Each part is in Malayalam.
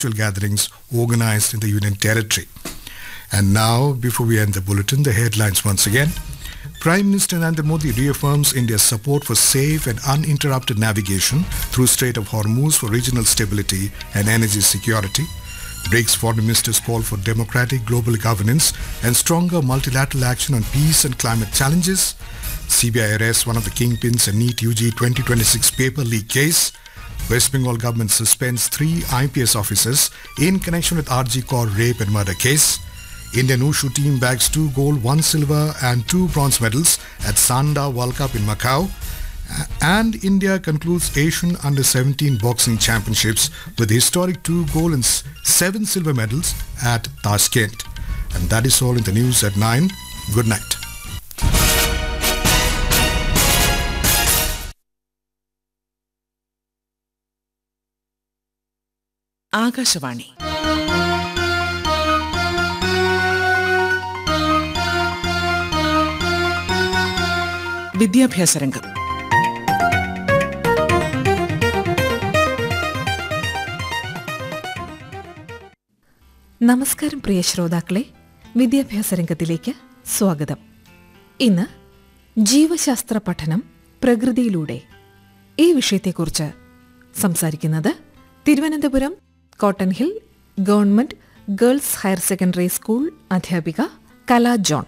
gatherings organized in the Union Territory. And now, before we end the bulletin, the headlines once again. Prime Minister Narendra Modi reaffirms India's support for safe and uninterrupted navigation through Strait of Hormuz for regional stability and energy security. BRICS foreign ministers call for democratic global governance and stronger multilateral action on peace and climate challenges. CBI arrests one of the kingpins in NEET UG 2026 paper leak case. West Bengal government suspends three IPS officers in connection with RG Kaur rape and murder case. Indian Wushu team bags two gold, one silver and two bronze medals at Sanda World Cup in Macau. And India concludes Asian Under-17 Boxing Championships with historic two gold and s- seven silver medals at Tashkent. And that is all in the news at 9. Good night. Akashvani വിദ്യാഭ്യാസ രംഗം നമസ്കാരം പ്രിയ ശ്രോതാക്കളെ വിദ്യാഭ്യാസ രംഗത്തിലേക്ക് സ്വാഗതം ഇന്ന് ജീവശാസ്ത്ര പഠനം പ്രകൃതിയിലൂടെ ഈ വിഷയത്തെക്കുറിച്ച് സംസാരിക്കുന്നത് Thiruvananthapuram cotton hill government girls higher secondary school അധ്യാപിക കലാ ജോൺ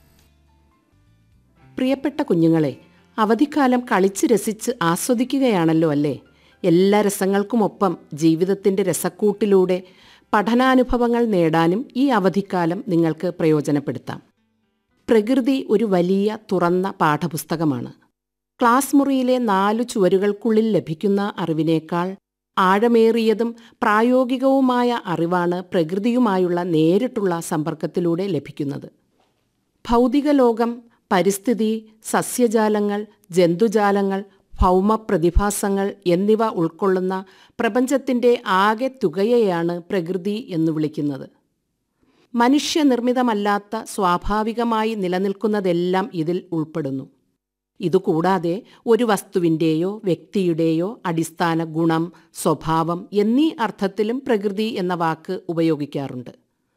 പ്രിയപ്പെട്ട കുഞ്ഞുങ്ങളെ അവധിക്കാലം കളിച്ച് രസിച്ച് ആസ്വദിക്കുകയാണല്ലോ അല്ലേ എല്ലാ രസങ്ങൾക്കുമൊപ്പം ജീവിതത്തിൻ്റെ രസക്കൂട്ടിലൂടെ പഠനാനുഭവങ്ങൾ നേടാനും ഈ അവധിക്കാലം നിങ്ങൾക്ക് പ്രയോജനപ്പെടുത്താം പ്രകൃതി ഒരു വലിയ തുറന്ന പാഠപുസ്തകമാണ് ക്ലാസ് മുറിയിലെ നാലു ചുവരുകൾക്കുള്ളിൽ ലഭിക്കുന്ന അറിവിനേക്കാൾ ആഴമേറിയതും പ്രായോഗികവുമായ അറിവാണ് പ്രകൃതിയുമായുള്ള നേരിട്ടുള്ള സമ്പർക്കത്തിലൂടെ ലഭിക്കുന്നത് ഭൗതിക ലോകം പരിസ്ഥിതി സസ്യജാലങ്ങൾ ജന്തുജാലങ്ങൾ ഭൗമ പ്രതിഭാസങ്ങൾ എന്നിവ ഉൾക്കൊള്ളുന്ന പ്രപഞ്ചത്തിൻ്റെ ആകെ തുകയെയാണ് പ്രകൃതി എന്ന് വിളിക്കുന്നത് മനുഷ്യനിർമ്മിതമല്ലാത്ത സ്വാഭാവികമായി നിലനിൽക്കുന്നതെല്ലാം ഇതിൽ ഉൾപ്പെടുന്നു ഇതുകൂടാതെ ഒരു വസ്തുവിൻ്റെയോ വ്യക്തിയുടെയോ അടിസ്ഥാന ഗുണം സ്വഭാവം എന്നീ അർത്ഥത്തിലും പ്രകൃതി എന്ന വാക്ക് ഉപയോഗിക്കാറുണ്ട്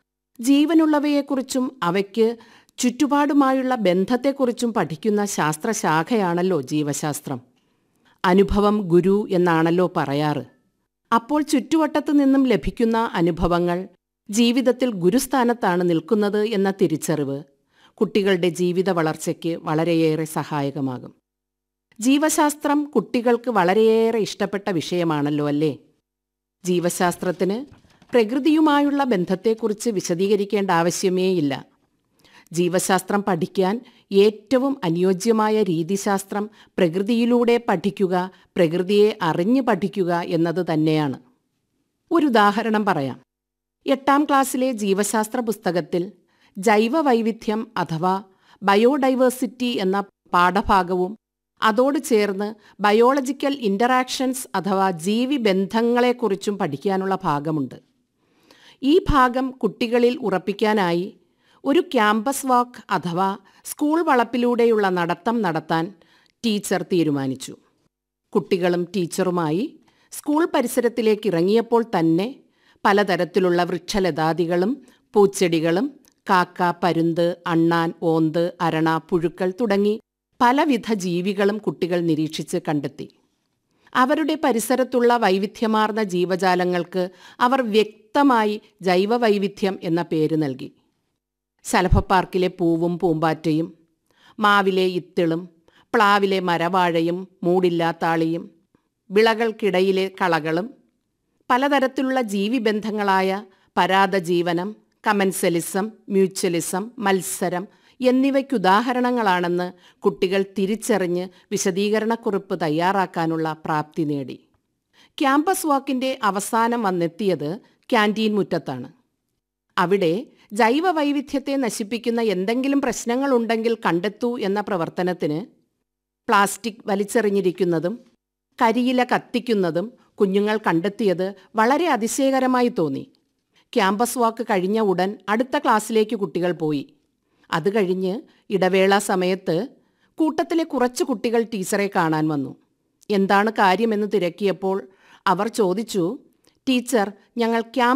ജീവനുള്ളവയെക്കുറിച്ചും അവയ്ക്ക് ചുറ്റുപാടുമായുള്ള ബന്ധത്തെക്കുറിച്ചും പഠിക്കുന്ന ശാസ്ത്രശാഖയാണല്ലോ ജീവശാസ്ത്രം അനുഭവം ഗുരു എന്നാണല്ലോ പറയാറ് അപ്പോൾ ചുറ്റുവട്ടത്തു നിന്നും ലഭിക്കുന്ന അനുഭവങ്ങൾ ജീവിതത്തിൽ ഗുരുസ്ഥാനത്താണ് നിൽക്കുന്നത് എന്ന തിരിച്ചറിവ് കുട്ടികളുടെ ജീവിത വളർച്ചയ്ക്ക് വളരെയേറെ സഹായകമാകും ജീവശാസ്ത്രം കുട്ടികൾക്ക് വളരെയേറെ ഇഷ്ടപ്പെട്ട വിഷയമാണല്ലോ അല്ലേ ജീവശാസ്ത്രത്തിന് പ്രകൃതിയുമായുള്ള ബന്ധത്തെക്കുറിച്ച് വിശദീകരിക്കേണ്ട ആവശ്യമേയില്ല ജീവശാസ്ത്രം പഠിക്കാൻ ഏറ്റവും അനുയോജ്യമായ രീതിശാസ്ത്രം പ്രകൃതിയിലൂടെ പഠിക്കുക പ്രകൃതിയെ അറിഞ്ഞു പഠിക്കുക എന്നത് തന്നെയാണ് ഒരു ഉദാഹരണം പറയാം എട്ടാം ക്ലാസ്സിലെ ജീവശാസ്ത്ര പുസ്തകത്തിൽ ജൈവവൈവിധ്യം അഥവാ ബയോഡൈവേഴ്സിറ്റി എന്ന പാഠഭാഗവും അതോട് ചേർന്ന് ബയോളജിക്കൽ ഇൻ്ററാക്ഷൻസ് അഥവാ ജീവി ബന്ധങ്ങളെക്കുറിച്ചും പഠിക്കാനുള്ള ഭാഗമുണ്ട് ഈ ഭാഗം കുട്ടികളിൽ ഉറപ്പിക്കാനായി ഒരു ക്യാമ്പസ് വാക്ക് അഥവാ സ്കൂൾ വളപ്പിലൂടെയുള്ള നടത്തം നടത്താൻ ടീച്ചർ തീരുമാനിച്ചു കുട്ടികളും ടീച്ചറുമായി സ്കൂൾ പരിസരത്തിലേക്ക് ഇറങ്ങിയപ്പോൾ തന്നെ പലതരത്തിലുള്ള വൃക്ഷലതാദികളും പൂച്ചെടികളും കാക്ക പരുന്ത് അണ്ണാൻ ഓന്ത് അരണ പുഴുക്കൾ തുടങ്ങി പലവിധ ജീവികളും കുട്ടികൾ നിരീക്ഷിച്ച് കണ്ടെത്തി അവരുടെ പരിസരത്തുള്ള വൈവിധ്യമാർന്ന ജീവജാലങ്ങൾക്ക് അവർ വ്യക്തമായി ജൈവവൈവിധ്യം എന്ന പേര് നൽകി ശലഭപ്പാർക്കിലെ പൂവും പൂമ്പാറ്റയും മാവിലെ ഇത്തിളും പ്ലാവിലെ മരവാഴയും മൂടില്ലാത്താളിയും വിളകൾക്കിടയിലെ കളകളും പലതരത്തിലുള്ള ജീവിബന്ധങ്ങളായ പരാതജീവനം കമൻസലിസം മ്യൂച്വലിസം മത്സരം എന്നിവയ്ക്കുദാഹരണങ്ങളാണെന്ന് കുട്ടികൾ തിരിച്ചറിഞ്ഞ് വിശദീകരണക്കുറിപ്പ് തയ്യാറാക്കാനുള്ള പ്രാപ്തി നേടി ക്യാമ്പസ് വാക്കിൻ്റെ അവസാനം വന്നെത്തിയത് ക്യാൻറ്റീൻ മുറ്റത്താണ് അവിടെ ജൈവവൈവിധ്യത്തെ നശിപ്പിക്കുന്ന എന്തെങ്കിലും പ്രശ്നങ്ങളുണ്ടെങ്കിൽ കണ്ടെത്തൂ എന്ന പ്രവർത്തനത്തിന് പ്ലാസ്റ്റിക് വലിച്ചെറിഞ്ഞിരിക്കുന്നതും കരിയില കത്തിക്കുന്നതും കുഞ്ഞുങ്ങൾ കണ്ടെത്തിയത് വളരെ അതിശയകരമായി തോന്നി ക്യാമ്പസ് വാക്ക് കഴിഞ്ഞ ഉടൻ അടുത്ത ക്ലാസ്സിലേക്ക് കുട്ടികൾ പോയി അത് കഴിഞ്ഞ് ഇടവേള സമയത്ത് കൂട്ടത്തിലെ കുറച്ച് കുട്ടികൾ ടീച്ചറെ കാണാൻ വന്നു എന്താണ് കാര്യമെന്ന് തിരക്കിയപ്പോൾ അവർ ചോദിച്ചു ടീച്ചർ ഞങ്ങൾ ക്യാമ്പ്